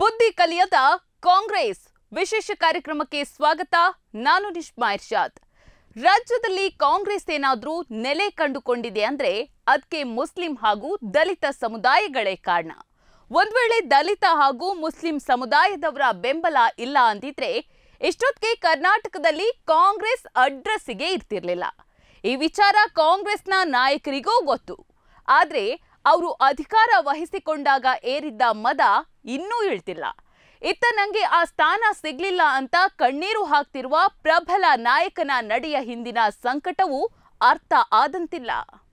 ಬುದ್ಧಿ ಕಲಿಯದ ಕಾಂಗ್ರೆಸ್ ವಿಶೇಷ ಕಾರ್ಯಕ್ರಮಕ್ಕೆ ಸ್ವಾಗತ ನಾನು ನಿಷ್ಮಾ ಇರ್ಷಾದ್ ರಾಜ್ಯದಲ್ಲಿ ಕಾಂಗ್ರೆಸ್ ಏನಾದ್ರೂ ನೆಲೆ ಕಂಡುಕೊಂಡಿದೆ ಅಂದ್ರೆ ಅದಕ್ಕೆ ಮುಸ್ಲಿಂ ಹಾಗೂ ದಲಿತ ಸಮುದಾಯಗಳೇ ಕಾರಣ ಒಂದ್ ವೇಳೆ ದಲಿತ ಹಾಗೂ ಮುಸ್ಲಿಂ ಸಮುದಾಯದವರ ಬೆಂಬಲ ಇಲ್ಲ ಅಂದಿದ್ರೆ ಇಷ್ಟೊತ್ತಿಗೆ ಕರ್ನಾಟಕದಲ್ಲಿ ಕಾಂಗ್ರೆಸ್ ಅಡ್ರೆಸ್ಸಿಗೆ ಇರ್ತಿರ್ಲಿಲ್ಲ ಈ ವಿಚಾರ ಕಾಂಗ್ರೆಸ್ನ ನಾಯಕರಿಗೂ ಗೊತ್ತು ಆದ್ರೆ ಅವರು ಅಧಿಕಾರ ವಹಿಸಿಕೊಂಡಾಗ ಏರಿದ್ದ ಮದ ಇನ್ನೂ ಇಳ್ತಿಲ್ಲ ಇತ್ತ ನಂಗೆ ಆ ಸ್ಥಾನ ಸಿಗ್ಲಿಲ್ಲ ಅಂತ ಕಣ್ಣೀರು ಹಾಕ್ತಿರುವ ಪ್ರಬಲ ನಾಯಕನ ನಡೆಯ ಹಿಂದಿನ ಸಂಕಟವು ಅರ್ಥ ಆದಂತಿಲ್ಲ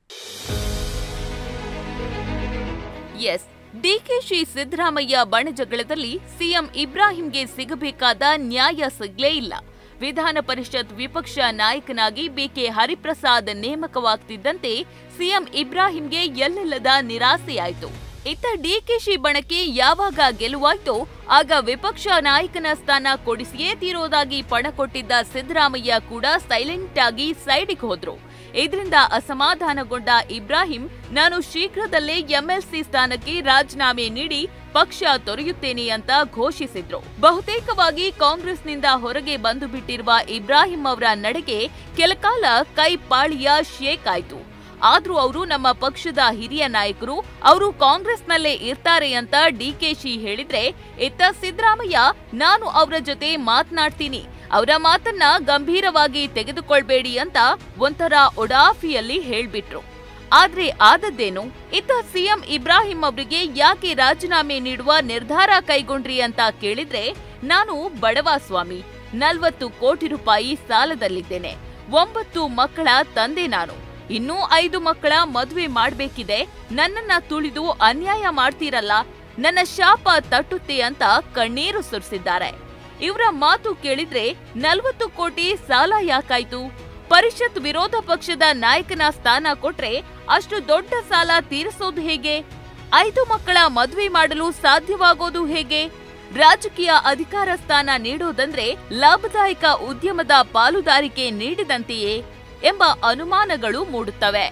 ಎಸ್ ಡಿಕೆಶಿ ಸಿದ್ದರಾಮಯ್ಯ ಬಣಜಗಳದಲ್ಲಿ ಸಿಎಂ ಇಬ್ರಾಹಿಂಗೆ ಸಿಗಬೇಕಾದ ನ್ಯಾಯ ಸಿಗ್ಲೇ ಇಲ್ಲ ವಿಧಾನ ಪರಿಷತ್ ವಿಪಕ್ಷ ನಾಯಕನಾಗಿ ಬಿಕೆ ಹರಿಪ್ರಸಾದ್ ನೇಮಕವಾಗ್ತಿದ್ದಂತೆ ಸಿಎಂ ಇಬ್ರಾಹಿಂಗೆ ಎಲ್ಲೆಲ್ಲದ ನಿರಾಸೆಯಾಯಿತು ಇತ್ತ ಡಿಕೆಶಿ ಬಣಕ್ಕೆ ಯಾವಾಗ ಗೆಲುವಾಯ್ತೋ ಆಗ ವಿಪಕ್ಷ ನಾಯಕನ ಸ್ಥಾನ ಕೊಡಿಸಿಯೇ ತೀರೋದಾಗಿ ಪಣ ಕೊಟ್ಟಿದ್ದ ಸಿದ್ದರಾಮಯ್ಯ ಕೂಡ ಸೈಲೆಂಟ್ ಆಗಿ ಸೈಡಿಗೆ ಹೋದ್ರು ಇದರಿಂದ ಅಸಮಾಧಾನಗೊಂಡ ಇಬ್ರಾಹಿಂ ನಾನು ಶೀಘ್ರದಲ್ಲೇ ಎಂಎಲ್ಸಿ ಸ್ಥಾನಕ್ಕೆ ರಾಜೀನಾಮೆ ನೀಡಿ ಪಕ್ಷ ತೊರೆಯುತ್ತೇನೆ ಅಂತ ಘೋಷಿಸಿದ್ರು ಬಹುತೇಕವಾಗಿ ಕಾಂಗ್ರೆಸ್ನಿಂದ ಹೊರಗೆ ಬಂದು ಬಿಟ್ಟಿರುವ ಇಬ್ರಾಹಿಂ ಅವರ ನಡೆಗೆ ಕೆಲಕಾಲ ಕೈ ಪಾಳಿಯ ಶೇಕ್ ಆಯ್ತು ಆದ್ರೂ ಅವರು ನಮ್ಮ ಪಕ್ಷದ ಹಿರಿಯ ನಾಯಕರು ಅವರು ಕಾಂಗ್ರೆಸ್ನಲ್ಲೇ ಇರ್ತಾರೆ ಅಂತ ಡಿಕೆಶಿ ಹೇಳಿದ್ರೆ ಇತ್ತ ಸಿದ್ದರಾಮಯ್ಯ ನಾನು ಅವರ ಜೊತೆ ಮಾತನಾಡ್ತೀನಿ ಅವರ ಮಾತನ್ನ ಗಂಭೀರವಾಗಿ ತೆಗೆದುಕೊಳ್ಬೇಡಿ ಅಂತ ಒಂಥರ ಒಡಾಫಿಯಲ್ಲಿ ಹೇಳ್ಬಿಟ್ರು ಆದ್ರೆ ಆದದ್ದೇನು ಇತ್ತ ಸಿಎಂ ಇಬ್ರಾಹಿಂ ಅವರಿಗೆ ಯಾಕೆ ರಾಜೀನಾಮೆ ನೀಡುವ ನಿರ್ಧಾರ ಕೈಗೊಂಡ್ರಿ ಅಂತ ಕೇಳಿದ್ರೆ ನಾನು ಬಡವ ಸ್ವಾಮಿ ನಲ್ವತ್ತು ಕೋಟಿ ರೂಪಾಯಿ ಸಾಲದಲ್ಲಿದ್ದೇನೆ ಒಂಬತ್ತು ಮಕ್ಕಳ ತಂದೆ ನಾನು ಇನ್ನೂ ಐದು ಮಕ್ಕಳ ಮದುವೆ ಮಾಡ್ಬೇಕಿದೆ ನನ್ನನ್ನ ತುಳಿದು ಅನ್ಯಾಯ ಮಾಡ್ತೀರಲ್ಲ ನನ್ನ ಶಾಪ ತಟ್ಟುತ್ತೆ ಅಂತ ಕಣ್ಣೀರು ಸುರಿಸಿದ್ದಾರೆ ಇವರ ಮಾತು ಕೇಳಿದ್ರೆ ನಲ್ವತ್ತು ಕೋಟಿ ಸಾಲ ಯಾಕಾಯ್ತು ಪರಿಷತ್ ವಿರೋಧ ಪಕ್ಷದ ನಾಯಕನ ಸ್ಥಾನ ಕೊಟ್ರೆ ಅಷ್ಟು ದೊಡ್ಡ ಸಾಲ ತೀರಿಸೋದು ಹೇಗೆ ಐದು ಮಕ್ಕಳ ಮದುವೆ ಮಾಡಲು ಸಾಧ್ಯವಾಗೋದು ಹೇಗೆ ರಾಜಕೀಯ ಅಧಿಕಾರ ಸ್ಥಾನ ನೀಡೋದಂದ್ರೆ ಲಾಭದಾಯಕ ಉದ್ಯಮದ ಪಾಲುದಾರಿಕೆ ನೀಡಿದಂತೆಯೇ ಎಂಬ ಅನುಮಾನಗಳು ಮೂಡುತ್ತವೆ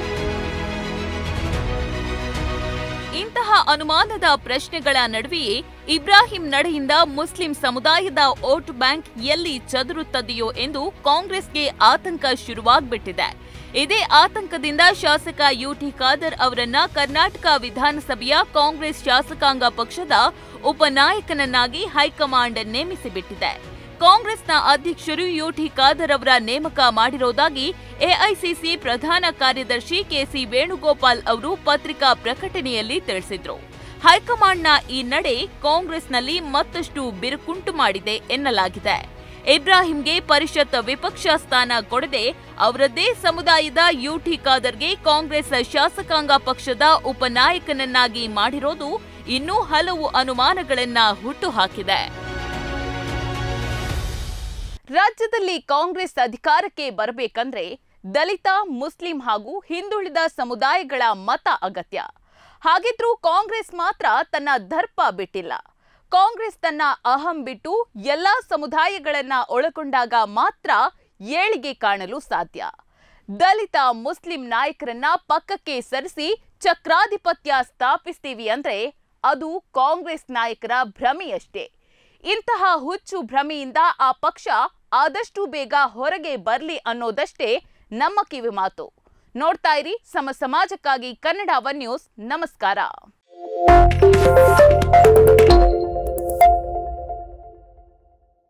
ಇಂತಹ ಅನುಮಾನದ ಪ್ರಶ್ನೆಗಳ ನಡುವೆಯೇ ಇಬ್ರಾಹಿಂ ನಡೆಯಿಂದ ಮುಸ್ಲಿಂ ಸಮುದಾಯದ ವೋಟ್ ಬ್ಯಾಂಕ್ ಎಲ್ಲಿ ಚದುರುತ್ತದೆಯೋ ಎಂದು ಕಾಂಗ್ರೆಸ್ಗೆ ಆತಂಕ ಶುರುವಾಗ್ಬಿಟ್ಟಿದೆ ಇದೇ ಆತಂಕದಿಂದ ಶಾಸಕ ಯುಟಿ ಖಾದರ್ ಅವರನ್ನ ಕರ್ನಾಟಕ ವಿಧಾನಸಭೆಯ ಕಾಂಗ್ರೆಸ್ ಶಾಸಕಾಂಗ ಪಕ್ಷದ ಉಪನಾಯಕನನ್ನಾಗಿ ಹೈಕಮಾಂಡ್ ನೇಮಿಸಿಬಿಟ್ಟಿದೆ ಕಾಂಗ್ರೆಸ್ನ ಅಧ್ಯಕ್ಷರು ಯುಟಿ ಖಾದರ್ ಅವರ ನೇಮಕ ಮಾಡಿರೋದಾಗಿ ಎಐಸಿಸಿ ಪ್ರಧಾನ ಕಾರ್ಯದರ್ಶಿ ಕೆಸಿ ವೇಣುಗೋಪಾಲ್ ಅವರು ಪತ್ರಿಕಾ ಪ್ರಕಟಣೆಯಲ್ಲಿ ತಿಳಿಸಿದ್ರು ಹೈಕಮಾಂಡ್ನ ಈ ನಡೆ ಕಾಂಗ್ರೆಸ್ನಲ್ಲಿ ಮತ್ತಷ್ಟು ಬಿರುಕುಂಟು ಮಾಡಿದೆ ಎನ್ನಲಾಗಿದೆ ಇಬ್ರಾಹಿಂಗೆ ಪರಿಷತ್ ವಿಪಕ್ಷ ಸ್ಥಾನ ಕೊಡದೆ ಅವರದ್ದೇ ಸಮುದಾಯದ ಯುಟಿ ಖಾದರ್ಗೆ ಕಾಂಗ್ರೆಸ್ ಶಾಸಕಾಂಗ ಪಕ್ಷದ ಉಪನಾಯಕನನ್ನಾಗಿ ಮಾಡಿರೋದು ಇನ್ನೂ ಹಲವು ಅನುಮಾನಗಳನ್ನ ಹುಟ್ಟುಹಾಕಿದೆ ರಾಜ್ಯದಲ್ಲಿ ಕಾಂಗ್ರೆಸ್ ಅಧಿಕಾರಕ್ಕೆ ಬರಬೇಕಂದ್ರೆ ದಲಿತ ಮುಸ್ಲಿಂ ಹಾಗೂ ಹಿಂದುಳಿದ ಸಮುದಾಯಗಳ ಮತ ಅಗತ್ಯ ಹಾಗಿದ್ರೂ ಕಾಂಗ್ರೆಸ್ ಮಾತ್ರ ತನ್ನ ದರ್ಪ ಬಿಟ್ಟಿಲ್ಲ ಕಾಂಗ್ರೆಸ್ ತನ್ನ ಅಹಂ ಬಿಟ್ಟು ಎಲ್ಲಾ ಸಮುದಾಯಗಳನ್ನ ಒಳಗೊಂಡಾಗ ಮಾತ್ರ ಏಳಿಗೆ ಕಾಣಲು ಸಾಧ್ಯ ದಲಿತ ಮುಸ್ಲಿಂ ನಾಯಕರನ್ನ ಪಕ್ಕಕ್ಕೆ ಸರಿಸಿ ಚಕ್ರಾಧಿಪತ್ಯ ಸ್ಥಾಪಿಸ್ತೀವಿ ಅಂದ್ರೆ ಅದು ಕಾಂಗ್ರೆಸ್ ನಾಯಕರ ಭ್ರಮೆಯಷ್ಟೇ ಇಂತಹ ಹುಚ್ಚು ಭ್ರಮೆಯಿಂದ ಆ ಪಕ್ಷ ಆದಷ್ಟು ಬೇಗ ಹೊರಗೆ ಬರ್ಲಿ ಅನ್ನೋದಷ್ಟೇ ನಮ್ಮ ಕಿವಿ ಮಾತು ನೋಡ್ತಾ ಇರಿ ಸಮ ಸಮಾಜಕ್ಕಾಗಿ ಕನ್ನಡ ಒನ್ ನ್ಯೂಸ್ ನಮಸ್ಕಾರ